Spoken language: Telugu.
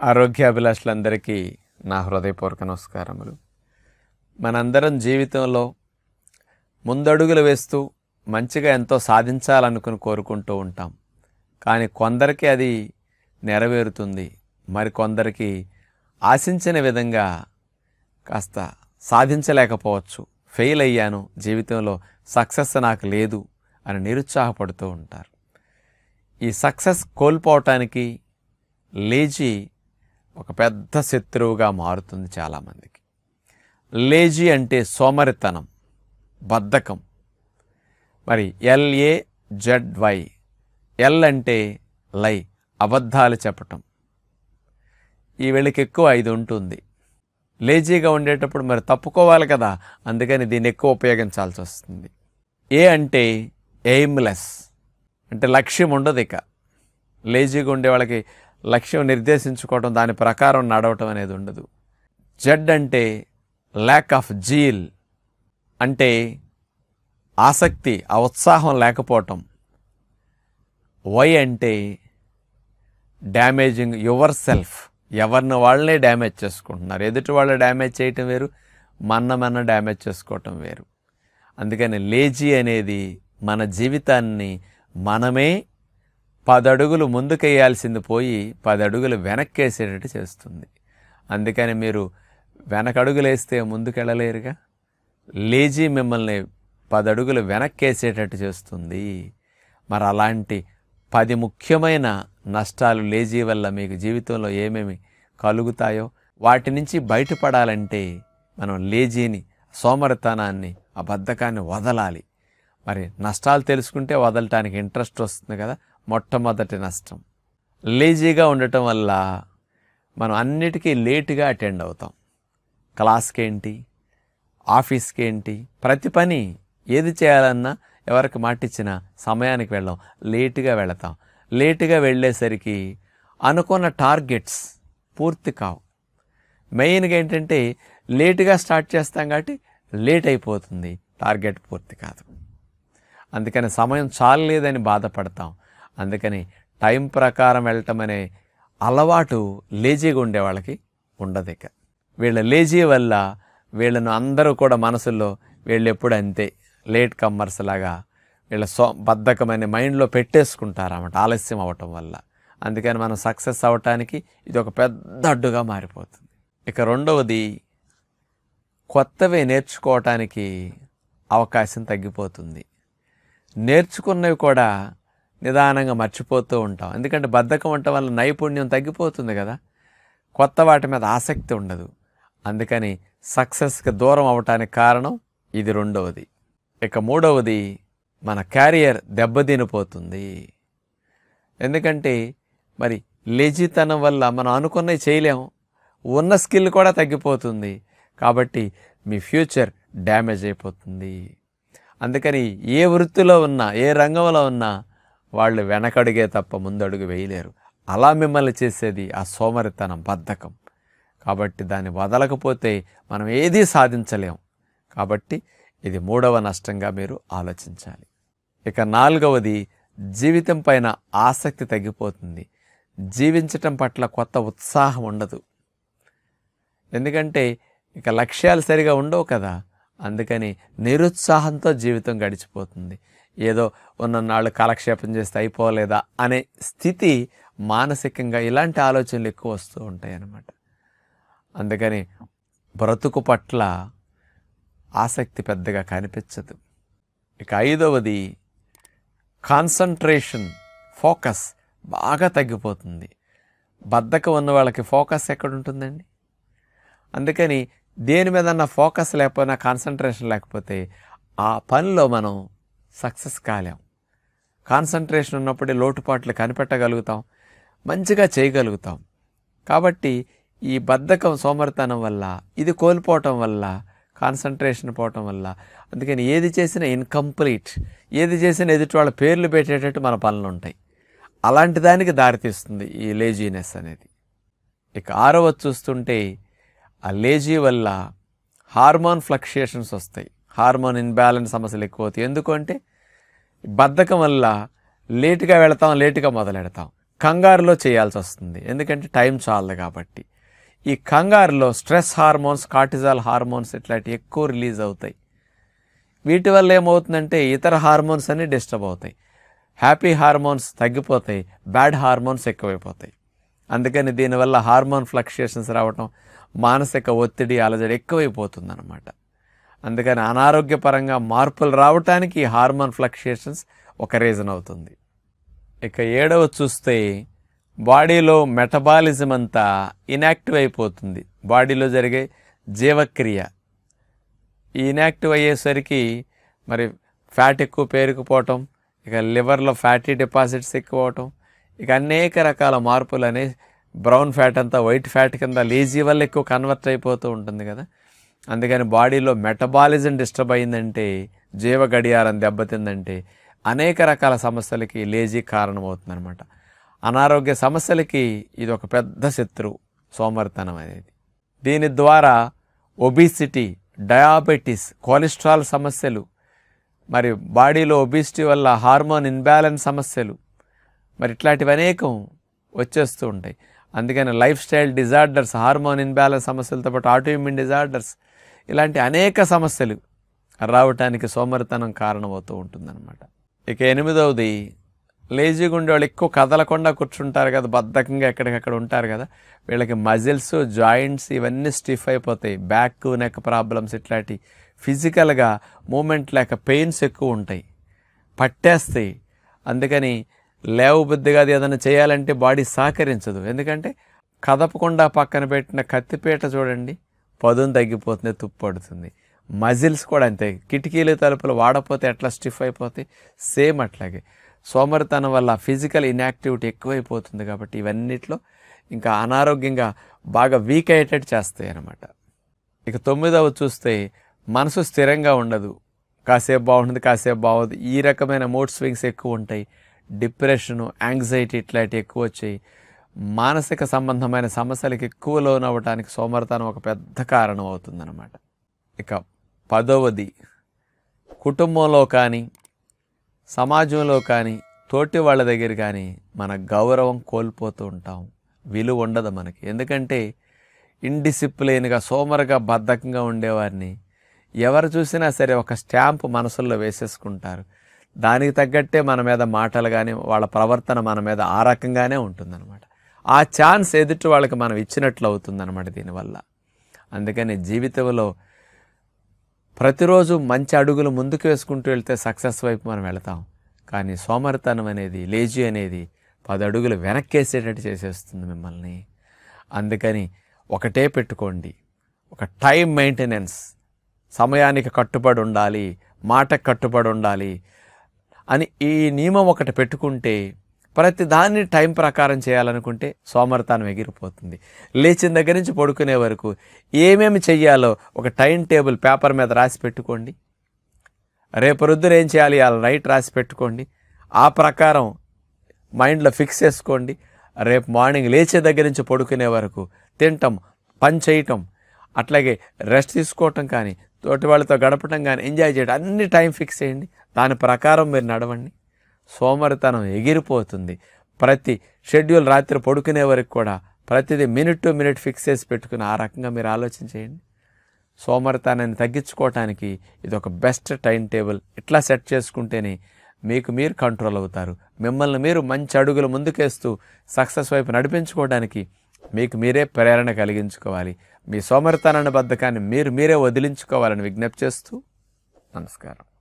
ఆరోగ్యాభిలాషులందరికీ నా హృదయపూర్వక నమస్కారములు మనందరం జీవితంలో ముందడుగులు వేస్తూ మంచిగా ఎంతో సాధించాలనుకుని కోరుకుంటూ ఉంటాం కానీ కొందరికి అది నెరవేరుతుంది మరి కొందరికి ఆశించిన విధంగా కాస్త సాధించలేకపోవచ్చు ఫెయిల్ అయ్యాను జీవితంలో సక్సెస్ నాకు లేదు అని నిరుత్సాహపడుతూ ఉంటారు ఈ సక్సెస్ కోల్పోవటానికి లేజీ ఒక పెద్ద శత్రువుగా మారుతుంది చాలామందికి లేజీ అంటే సోమరితనం బద్ధకం మరి ఎల్ఏ జెడ్ వై ఎల్ అంటే లై అబద్ధాలు చెప్పటం ఈ వీళ్ళకి ఎక్కువ ఇది ఉంటుంది లేజీగా ఉండేటప్పుడు మరి తప్పుకోవాలి కదా అందుకని దీన్ని ఎక్కువ ఉపయోగించాల్సి వస్తుంది ఏ అంటే ఎయిమ్లెస్ అంటే లక్ష్యం ఉండదు ఇక లేజీగా ఉండే వాళ్ళకి లక్ష్యం నిర్దేశించుకోవడం దాని ప్రకారం నడవటం అనేది ఉండదు జెడ్ అంటే ల్యాక్ ఆఫ్ జీల్ అంటే ఆసక్తి ఆ ఉత్సాహం లేకపోవటం వై అంటే డ్యామేజింగ్ యువర్ సెల్ఫ్ ఎవరిని వాళ్ళనే డ్యామేజ్ చేసుకుంటున్నారు ఎదుటి వాళ్ళు డ్యామేజ్ చేయటం వేరు మన మన డ్యామేజ్ చేసుకోవటం వేరు అందుకని లేజీ అనేది మన జీవితాన్ని మనమే పదడుగులు ముందుకేయాల్సింది పోయి పది అడుగులు వెనక్కేసేటట్టు చేస్తుంది అందుకని మీరు వెనకడుగులు వేస్తే ముందుకెళ్ళలేరుగా లేజీ మిమ్మల్ని పది అడుగులు వెనక్కేసేటట్టు చేస్తుంది మరి అలాంటి పది ముఖ్యమైన నష్టాలు లేజీ వల్ల మీకు జీవితంలో ఏమేమి కలుగుతాయో వాటి నుంచి బయటపడాలంటే మనం లేజీని సోమరితనాన్ని ఆ బద్ధకాన్ని వదలాలి మరి నష్టాలు తెలుసుకుంటే వదలటానికి ఇంట్రెస్ట్ వస్తుంది కదా మొట్టమొదటి నష్టం లేజీగా ఉండటం వల్ల మనం అన్నిటికీ లేటుగా అటెండ్ అవుతాం క్లాస్కి ఏంటి ఆఫీస్కి ఏంటి ప్రతి పని ఏది చేయాలన్నా ఎవరికి మాటిచ్చినా సమయానికి వెళ్ళాం లేటుగా వెళతాం లేటుగా వెళ్ళేసరికి అనుకున్న టార్గెట్స్ పూర్తి కావు మెయిన్గా ఏంటంటే లేటుగా స్టార్ట్ చేస్తాం కాబట్టి లేట్ అయిపోతుంది టార్గెట్ పూర్తి కాదు అందుకని సమయం చాలలేదని బాధపడతాం అందుకని టైం ప్రకారం వెళ్ళటం అనే అలవాటు లేజీగా ఉండే వాళ్ళకి ఉండదు ఇక వీళ్ళ లేజీ వల్ల వీళ్ళను అందరూ కూడా మనసులో వీళ్ళు ఎప్పుడు అంతే లేట్ కమ్మర్స్ లాగా వీళ్ళ సో బద్ధకమైన మైండ్లో పెట్టేసుకుంటారు అన్నమాట ఆలస్యం అవ్వటం వల్ల అందుకని మనం సక్సెస్ అవ్వటానికి ఇది ఒక పెద్ద అడ్డుగా మారిపోతుంది ఇక రెండవది కొత్తవి నేర్చుకోవటానికి అవకాశం తగ్గిపోతుంది నేర్చుకున్నవి కూడా నిదానంగా మర్చిపోతూ ఉంటాం ఎందుకంటే బద్ధకం ఉండటం వల్ల నైపుణ్యం తగ్గిపోతుంది కదా కొత్త వాటి మీద ఆసక్తి ఉండదు అందుకని సక్సెస్కి దూరం అవటానికి కారణం ఇది రెండవది ఇక మూడవది మన క్యారియర్ దెబ్బతినిపోతుంది ఎందుకంటే మరి లేజీతనం వల్ల మనం అనుకున్నవి చేయలేము ఉన్న స్కిల్ కూడా తగ్గిపోతుంది కాబట్టి మీ ఫ్యూచర్ డ్యామేజ్ అయిపోతుంది అందుకని ఏ వృత్తిలో ఉన్నా ఏ రంగంలో ఉన్నా వాళ్ళు వెనకడుగే తప్ప ముందడుగు వేయలేరు అలా మిమ్మల్ని చేసేది ఆ సోమరితనం బద్ధకం కాబట్టి దాన్ని వదలకపోతే మనం ఏదీ సాధించలేం కాబట్టి ఇది మూడవ నష్టంగా మీరు ఆలోచించాలి ఇక నాలుగవది జీవితం పైన ఆసక్తి తగ్గిపోతుంది జీవించటం పట్ల కొత్త ఉత్సాహం ఉండదు ఎందుకంటే ఇక లక్ష్యాలు సరిగా ఉండవు కదా అందుకని నిరుత్సాహంతో జీవితం గడిచిపోతుంది ఏదో ఉన్ననాళ్ళు కాలక్షేపం చేస్తే అయిపోలేదా అనే స్థితి మానసికంగా ఇలాంటి ఆలోచనలు ఎక్కువ వస్తూ ఉంటాయి అన్నమాట అందుకని బ్రతుకు పట్ల ఆసక్తి పెద్దగా కనిపించదు ఇక ఐదవది కాన్సన్ట్రేషన్ ఫోకస్ బాగా తగ్గిపోతుంది బద్ధకం ఉన్న వాళ్ళకి ఫోకస్ ఎక్కడ ఉంటుందండి అందుకని దేని మీద ఫోకస్ లేకపోయినా కాన్సన్ట్రేషన్ లేకపోతే ఆ పనిలో మనం సక్సెస్ కాలేం కాన్సన్ట్రేషన్ ఉన్నప్పుడే లోటుపాట్లు కనిపెట్టగలుగుతాం మంచిగా చేయగలుగుతాం కాబట్టి ఈ బద్ధకం సోమరితనం వల్ల ఇది కోల్పోవటం వల్ల కాన్సన్ట్రేషన్ పోవటం వల్ల అందుకని ఏది చేసినా ఇన్కంప్లీట్ ఏది చేసినా ఎదుటి వాళ్ళ పేర్లు పెట్టేటట్టు మన పనులు ఉంటాయి అలాంటి దానికి దారితీస్తుంది ఈ లేజీనెస్ అనేది ఇక ఆరవ చూస్తుంటే ఆ లేజీ వల్ల హార్మోన్ ఫ్లక్చుయేషన్స్ వస్తాయి హార్మోన్ ఇన్బ్యాలెన్స్ సమస్యలు ఎక్కువ అవుతాయి ఎందుకంటే బద్ధకం వల్ల లేటుగా వెళతాం లేటుగా మొదలెడతాం కంగారులో చేయాల్సి వస్తుంది ఎందుకంటే టైం చాలదు కాబట్టి ఈ కంగారులో స్ట్రెస్ హార్మోన్స్ కార్టిజాల్ హార్మోన్స్ ఇట్లాంటివి ఎక్కువ రిలీజ్ అవుతాయి వీటి వల్ల ఏమవుతుందంటే ఇతర హార్మోన్స్ అన్నీ డిస్టర్బ్ అవుతాయి హ్యాపీ హార్మోన్స్ తగ్గిపోతాయి బ్యాడ్ హార్మోన్స్ ఎక్కువైపోతాయి అందుకని దీనివల్ల హార్మోన్ ఫ్లక్చుయేషన్స్ రావటం మానసిక ఒత్తిడి అలజడి ఎక్కువైపోతుంది అనమాట అందుకని అనారోగ్యపరంగా మార్పులు రావటానికి ఈ హార్మోన్ ఫ్లక్చుయేషన్స్ ఒక రీజన్ అవుతుంది ఇక ఏడవ చూస్తే బాడీలో మెటబాలిజం అంతా ఇనాక్టివ్ అయిపోతుంది బాడీలో జరిగే జీవక్రియ ఈ ఇనాక్టివ్ అయ్యేసరికి మరి ఫ్యాట్ ఎక్కువ పేరుకుపోవటం ఇక లివర్లో ఫ్యాటీ డిపాజిట్స్ ఎక్కువ అవటం ఇక అనేక రకాల మార్పులు అనే బ్రౌన్ ఫ్యాట్ అంతా వైట్ ఫ్యాట్ కింద లేజీ వల్ల ఎక్కువ కన్వర్ట్ అయిపోతూ ఉంటుంది కదా అందుకని బాడీలో మెటబాలిజం డిస్టర్బ్ అయిందంటే జీవ గడియారం దెబ్బతిందంటే అనేక రకాల సమస్యలకి లేజీ కారణమవుతుంది అనమాట అనారోగ్య సమస్యలకి ఇది ఒక పెద్ద శత్రువు సోమరితనం అనేది దీని ద్వారా ఒబిసిటీ డయాబెటీస్ కొలెస్ట్రాల్ సమస్యలు మరి బాడీలో ఒబిసిటీ వల్ల హార్మోన్ ఇన్బ్యాలెన్స్ సమస్యలు మరి ఇట్లాంటివి అనేకం వచ్చేస్తూ ఉంటాయి అందుకని lifestyle disorders hormone imbalance సమస్యలతో పాటు ఆటోఇమ్యూన్ డిజార్డర్స్ ఇలాంటి అనేక సమస్యలు రావటానికి సోమరితనం కారణమవుతూ ఉంటుందన్నమాట ఇక ఎనిమిదవది లేజీగా ఉండేవాళ్ళు ఎక్కువ కదలకుండా కూర్చుంటారు కదా బద్ధకంగా ఎక్కడికక్కడ ఉంటారు కదా వీళ్ళకి మజిల్స్ జాయింట్స్ ఇవన్నీ స్టిఫ్ అయిపోతాయి బ్యాక్ నెక్ ప్రాబ్లమ్స్ ఇట్లాంటి ఫిజికల్గా మూమెంట్ లేక పెయిన్స్ ఎక్కువ ఉంటాయి పట్టేస్తాయి అందుకని లేవు బుద్ధిగా అది ఏదైనా చేయాలంటే బాడీ సహకరించదు ఎందుకంటే కదపకుండా పక్కన పెట్టిన కత్తిపీట చూడండి పదును తగ్గిపోతుంది తుప్పు పడుతుంది మజిల్స్ కూడా అంతే కిటికీలు తలుపులు వాడపోతే ఎట్లా స్టిఫ్ అయిపోతాయి సేమ్ అట్లాగే సోమరితనం వల్ల ఫిజికల్ ఇన్యాక్టివిటీ ఎక్కువైపోతుంది కాబట్టి ఇవన్నిట్లో ఇంకా అనారోగ్యంగా బాగా వీక్ అయ్యేటట్టు చేస్తాయి అన్నమాట ఇక తొమ్మిదవ చూస్తే మనసు స్థిరంగా ఉండదు కాసేపు బాగుంటుంది కాసేపు బాగుంది ఈ రకమైన మూడ్ స్వింగ్స్ ఎక్కువ ఉంటాయి డిప్రెషను యాంగ్జైటీ ఇట్లాంటివి ఎక్కువ వచ్చాయి మానసిక సంబంధమైన సమస్యలకు ఎక్కువ లోనవ్వటానికి సోమరితనం ఒక పెద్ద కారణం అవుతుందన్నమాట ఇక పదవది కుటుంబంలో కానీ సమాజంలో కానీ తోటి వాళ్ళ దగ్గర కానీ మన గౌరవం కోల్పోతూ ఉంటాం విలువ ఉండదు మనకి ఎందుకంటే ఇండిసిప్లిన్గా సోమరుగా బద్ధకంగా ఉండేవారిని ఎవరు చూసినా సరే ఒక స్టాంప్ మనసుల్లో వేసేసుకుంటారు దానికి తగ్గట్టే మన మీద మాటలు కానీ వాళ్ళ ప్రవర్తన మన మీద ఆ రకంగానే ఉంటుందన్నమాట ఆ ఛాన్స్ ఎదుటి వాళ్ళకి మనం ఇచ్చినట్లు అవుతుందన్నమాట దీనివల్ల అందుకని జీవితంలో ప్రతిరోజు మంచి అడుగులు ముందుకు వేసుకుంటూ వెళ్తే సక్సెస్ వైపు మనం వెళతాం కానీ సోమరితనం అనేది లేజీ అనేది పది అడుగులు వెనక్కేసేటట్టు చేసేస్తుంది మిమ్మల్ని అందుకని ఒకటే పెట్టుకోండి ఒక టైం మెయింటెనెన్స్ సమయానికి కట్టుబడి ఉండాలి మాటకు కట్టుబడి ఉండాలి అని ఈ నియమం ఒకటి పెట్టుకుంటే ప్రతి దాన్ని టైం ప్రకారం చేయాలనుకుంటే సోమరితనం ఎగిరిపోతుంది లేచిన దగ్గర నుంచి పడుకునే వరకు ఏమేమి చెయ్యాలో ఒక టైం టేబుల్ పేపర్ మీద రాసి పెట్టుకోండి రేపు రొద్దున ఏం చేయాలి అలా నైట్ రాసి పెట్టుకోండి ఆ ప్రకారం మైండ్లో ఫిక్స్ చేసుకోండి రేపు మార్నింగ్ లేచే దగ్గర నుంచి పడుకునే వరకు తినటం పని చేయటం అట్లాగే రెస్ట్ తీసుకోవటం కానీ తోటి వాళ్ళతో గడపటం కానీ ఎంజాయ్ చేయడం అన్ని టైం ఫిక్స్ చేయండి దాని ప్రకారం మీరు నడవండి సోమరితనం ఎగిరిపోతుంది ప్రతి షెడ్యూల్ రాత్రి పడుకునే వరకు కూడా ప్రతిదీ మినిట్ టు మినిట్ ఫిక్స్ చేసి పెట్టుకుని ఆ రకంగా మీరు ఆలోచన చేయండి సోమరితనాన్ని తగ్గించుకోవటానికి ఇది ఒక బెస్ట్ టైం టేబుల్ ఇట్లా సెట్ చేసుకుంటేనే మీకు మీరు కంట్రోల్ అవుతారు మిమ్మల్ని మీరు మంచి అడుగులు ముందుకేస్తూ సక్సెస్ వైపు నడిపించుకోవడానికి మీకు మీరే ప్రేరణ కలిగించుకోవాలి మీ సోమరితనాన్ని బద్ధకాన్ని మీరు మీరే వదిలించుకోవాలని విజ్ఞప్తి చేస్తూ నమస్కారం